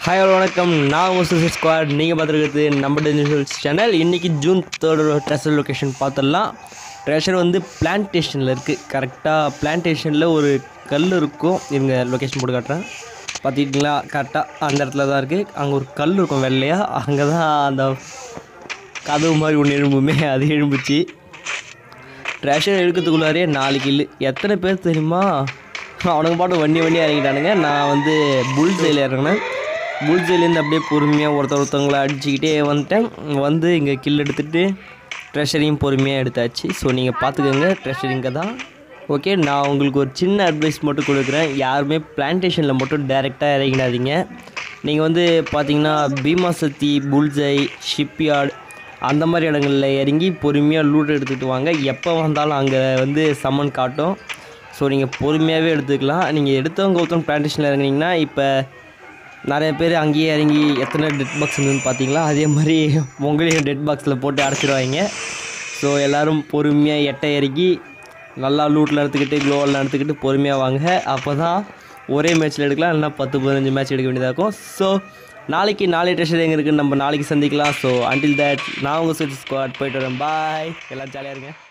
hi வணக்கம் நான் உங்கள் சுசி ஸ்குவாட் நீங்கள் பார்த்துருக்கிறது நம்ம நியூஸ் சேனல் இன்றைக்கி ஜூன் தேர்டோட ட்ரெஷர் லொக்கேஷன் பார்த்துடலாம் ட்ரெஷர் வந்து பிளான்டேஷனில் இருக்குது கரெக்டாக பிளான்டேஷனில் ஒரு கல் இருக்கும் இவங்க லொக்கேஷன் போட்டு காட்டுறேன் பார்த்துக்கிட்டிங்களா கரெக்டாக அந்த இடத்துல தான் இருக்குது அங்கே ஒரு கல் இருக்கும் வெள்ளையாக அங்கே தான் அந்த கதவு மாதிரி ஒன்று எழும்புமே அது எழும்புச்சு ட்ரெஷர் எடுக்கிறதுக்குள்ளாரே நாலு கில்லு எத்தனை பேர் தெரியுமா அவனுங்க பாட்டு வண்டி வண்டி இறங்கிட்டானுங்க நான் வந்து புல் சைடில் இறங்கினேன் புல் சைட்லேருந்து அப்படியே பொறுமையாக ஒருத்தர் ஒருத்தவங்கள அடிச்சுக்கிட்டே வந்துட்டேன் வந்து இங்கே கில் எடுத்துகிட்டு ட்ரெஷரையும் பொறுமையாக எடுத்தாச்சு ஸோ நீங்கள் பார்த்துக்கோங்க ட்ரெஷர் இங்கே தான் ஓகே நான் உங்களுக்கு ஒரு சின்ன அட்வைஸ் மட்டும் கொடுக்குறேன் யாருமே பிளான்டேஷனில் மட்டும் டைரெக்டாக இறங்கிடாதீங்க நீங்கள் வந்து பார்த்தீங்கன்னா பீமா சக்தி புல்ஜை ஷிப்யார்டு அந்த மாதிரி இடங்களில் இறங்கி பொறுமையாக லூட் எடுத்துகிட்டு வாங்க எப்போ வந்தாலும் அங்கே வந்து சம்மன் காட்டும் ஸோ நீங்கள் பொறுமையாகவே எடுத்துக்கலாம் நீங்கள் எடுத்தவங்க ஒருத்தவங்க பிளான்டேஷனில் இறங்குனீங்கன்னா இப்போ நிறைய பேர் அங்கேயே இறங்கி எத்தனை டெட் பாக்ஸ் இருந்ததுன்னு பார்த்தீங்களா அதே மாதிரி உங்களையும் டெட் பாக்ஸில் போட்டு அடைச்சிடுவாங்க ஸோ எல்லோரும் பொறுமையாக எட்டை இறங்கி நல்லா லூட்டில் எடுத்துக்கிட்டு க்ளோவெல்லாம் எடுத்துக்கிட்டு பொறுமையாக வாங்க அப்போ தான் ஒரே மேட்ச்சில் எடுக்கலாம் இல்லைனா பத்து பதினஞ்சு மேட்ச் எடுக்க வேண்டியதாக இருக்கும் ஸோ நாளைக்கு நாளை ட்ரெஷர் எங்கே இருக்குன்னு நம்ம நாளைக்கு சந்திக்கலாம் ஸோ அண்டில் தட் நான் உங்கள் சுவிட்ச் ஸ்குவாட் போயிட்டு வரேன் பாய் எல்லாம் ஜாலியாக இருங்க